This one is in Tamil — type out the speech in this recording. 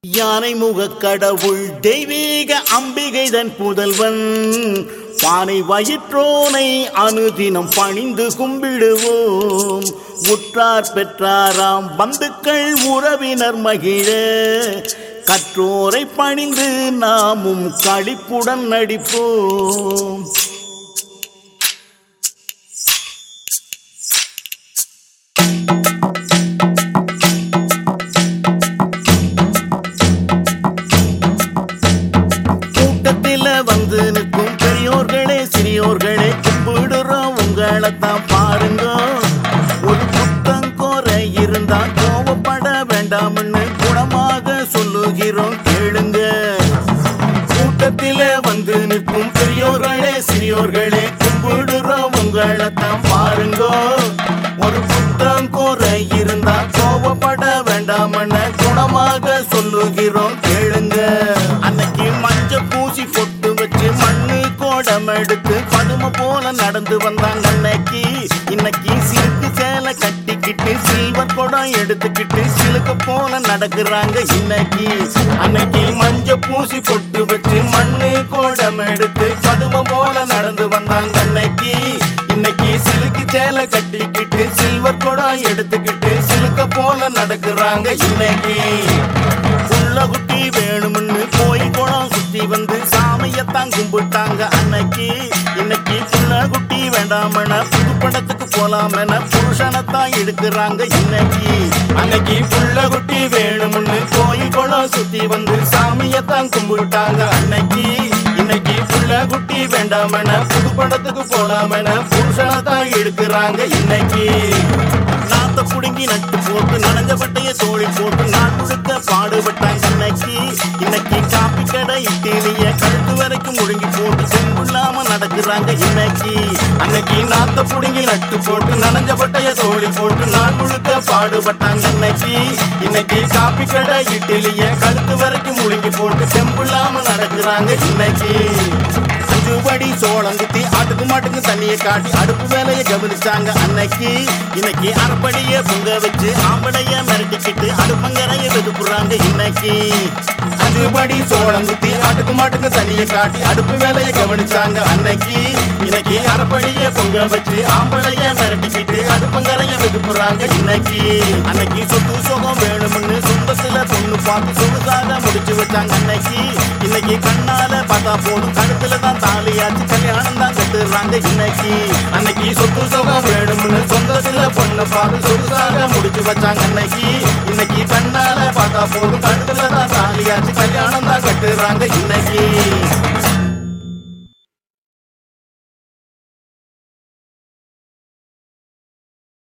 யானை முகக் கடவுள் தெய்வீக அம்பிகைதன் புதல்வன் பானை வயிற்றோனை அனுதினம் பணிந்து கும்பிடுவோம் உற்றார் பெற்றாராம் பந்துக்கள் உறவினர் மகிழ கற்றோரை பணிந்து நாமும் களிப்புடன் நடிப்போம் கூட்டத்தில வந்து நிற்கும் பெரியோர்களே சிறியோர்களே கும்பிடுறோம் உங்களைத்தான் பாருங்க ஒரு குத்தம் குறை இருந்தா கோவப்பட வேண்டாம்னு குணமாக சொல்லுகிறோம் கேளுங்க கூட்டத்தில வந்து நிற்கும் பெரியோர்களே சிறியோர்களே கும்பிடுறோம் உங்களைத்தான் பாருங்க ஒரு குத்தம் குறை இருந்தா கோவப்பட வேண்டாம்னு குணமாக சொல்லுகிறோம் கேளுங்க அன்னைக்கு மஞ்ச பூசி பொட்டு வச்சு மண்ணு கோடம் எடுத்து பதும போல நடந்து வந்தாங்க அன்னைக்கு இன்னைக்கு சிலுக்கு சேலை கட்டிக்கிட்டு சில்வர் குடம் எடுத்துக்கிட்டு சிலுக்க போல நடக்குறாங்க இன்னைக்கு அன்னைக்கு மஞ்ச பூசி பொட்டு வச்சு மண்ணு கோடம் எடுத்து பதும போல நடந்து வந்தாங்க அன்னைக்கு இன்னைக்கு சிலுக்கு சேலை கட்டிக்கிட்டு சில்வர் குடம் எடுத்துக்கிட்டு சிலுக்க போல நடக்குறாங்க இன்னைக்கு உள்ள குட்டி வேணும்னு போய் குளம் சுத்தி வந்து சாமியத்தான் கும்பிட்டாங்க அன்னைக்கு இன்னைக்கு புள்ள குட்டி வேண்டாமன புது படத்துக்கு போலாமென புருஷனைத்தான் எடுக்கிறாங்க இன்னைக்கு அன்னைக்கு புள்ள குட்டி வேணும்னு போய் குளம் சுத்தி வந்து சாமியத்தான் கும்பிட்டாங்க அன்னைக்கு இன்னைக்கு புள்ள குட்டி வேண்டாமன புது படத்துக்கு போலாமென புருஷனைத்தான் எடுக்கிறாங்க இன்னைக்கு நாத்த புடுங்கி நட்டு போட்டு நனைஞ்ச பட்டைய தோழி போட்டு நான் முழுக்க பாடுபட்டாங்க இன்னைக்கு இன்னைக்கு காப்பி கடை இட்டிலிய கழுத்து வரைக்கும் முழுங்கி போட்டு செம்புள்ளாம நடக்குறாங்க இன்னைக்கு அன்னைக்கு நாத்த புடுங்கி நட்டு போட்டு நனைஞ்ச பட்டைய தோழி போட்டு நான் முழுக்க பாடுபட்டாங்க இன்னைக்கு இன்னைக்கு காப்பி கடை இட்டிலிய கழுத்து வரைக்கும் முழுங்கி போட்டு செம்புள்ளாம நடக்குறாங்க இன்னைக்கு அஞ்சு படி சோளம் குத்தி ஆட்டுக்கு மாட்டுக்கு தண்ணியை காட்டி அடுப்பு வேலையை கவனிச்சாங்க அன்னைக்கு இன்னைக்கு அரைப்படிய பொங்க வச்சு ஆம்படைய மிரட்டிக்கிட்டு அடுப்பங்கரைய வெதுக்குறாங்க இன்னைக்கு அஞ்சு படி சோளம் குத்தி ஆட்டுக்கு மாட்டுக்கு தண்ணியை காட்டி அடுப்பு வேலையை கவனிச்சாங்க அன்னைக்கு இன்னைக்கு அரைப்படிய பொங்க வச்சு ஆம்படைய மிரட்டிக்கிட்டு அடுப்பங்கரைய வெதுக்குறாங்க இன்னைக்கு அன்னைக்கு சொத்து சுகம் வேணும்னு சொந்தத்துல பொண்ணு பார்த்து சொகுசாக முடிச்சு வச்சாங்க அன்னைக்கு இன்னைக்கு கண்ணால பார்த்தா போதும் கழுத்துல தான் தாலியாச்சு கல்யாணம் தான் கட்டுறாங்க இன்னைக்கு அன்னைக்கு சொத்து சுகம் வேணும்னு சொந்தத்துல பொண்ணு பார்த்து சொகுசாக முடிச்சு வச்சாங்க அன்னைக்கு இன்னைக்கு கண்ணால பார்த்தா போதும் கழுத்துல தான் தாலியாச்சு கல்யாணம் தான் கட்டுறாங்க இன்னைக்கு